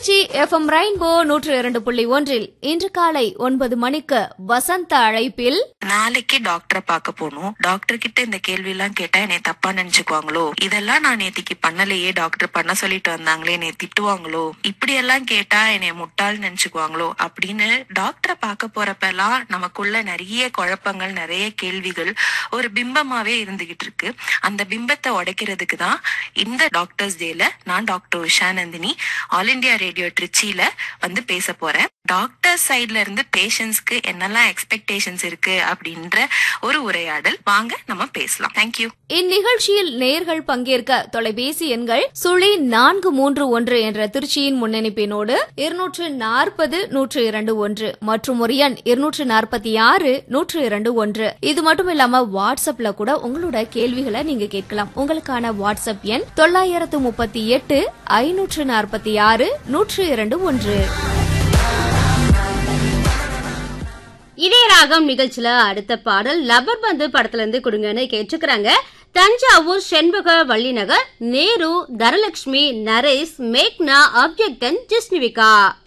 Trichy FM rainbow நூற்று இரண்டு புள்ளி ஒன்றில் இன்று காலை ஒன்பது மணிக்கு வசந்த அழைப்பில் நாளைக்கு டாக்டரை பார்க்க போகணும் டாக்டர் கிட்ட இந்த கேள்வி எல்லாம் கேட்டா என்னை தப்பா நினைச்சுக்குவாங்களோ இதெல்லாம் நான் நேத்திக்கு பண்ணலையே டாக்டர் பண்ண சொல்லிட்டு வந்தாங்களே என்னை திட்டுவாங்களோ இப்படி எல்லாம் கேட்டா என்னை முட்டாள் நினைச்சுக்குவாங்களோ அப்படின்னு டாக்டரை பார்க்க போறப்பெல்லாம் நமக்குள்ள நிறைய குழப்பங்கள் நிறைய கேள்விகள் ஒரு பிம்பமாவே இருந்துகிட்டு இருக்கு அந்த பிம்பத்தை உடைக்கிறதுக்கு தான் இந்த டாக்டர்ஸ் டேல நான் doctor Usha Nandini all India radio ட்ரிச்சியில வந்து பேச போறேன் டாக்டர் சைட்ல இருந்து பேஷண்ட்ஸ்க்கு என்னெல்லாம் எக்ஸ்பெக்டேஷன்ஸ் இருக்கு அப்படின்ற ஒரு உரையாடல் வாங்க நம்ம பேசலாம் தேங்க்யூ இந்நிகழ்ச்சியில் நேர்கள் பங்கேற்க தொலைபேசி எண்கள் சுழி நான்கு மூன்று ஒன்று என்ற திருச்சியின் முன்னணிப்பினோடு இருநூற்று நாற்பது நூற்று இரண்டு ஒன்று மற்றும் ஒரு எண் இருநூற்று நாற்பத்தி ஆறு நூற்று இரண்டு ஒன்று இது மட்டும் இல்லாம வாட்ஸ்அப்ல கூட உங்களோட கேள்விகளை நீங்க கேட்கலாம் உங்களுக்கான வாட்ஸ்அப் எண் தொள்ளாயிரத்து முப்பத்தி எட்டு ஐநூற்று நாற்பத்தி ஆறு நூற்று இரண்டு ஒன்று இதே ராகம் நிகழ்ச்சியில அடுத்த பாடல் லப்பர் பந்து படத்துல இருந்து கொடுங்கன்னு கேட்டுக்கிறாங்க தஞ்சாவூர் செண்பக வள்ளிநகர் நேரு தனலட்சுமி நரேஷ் மேக்னா அப்ஜெக்டன் ஜிஸ்னிவிகா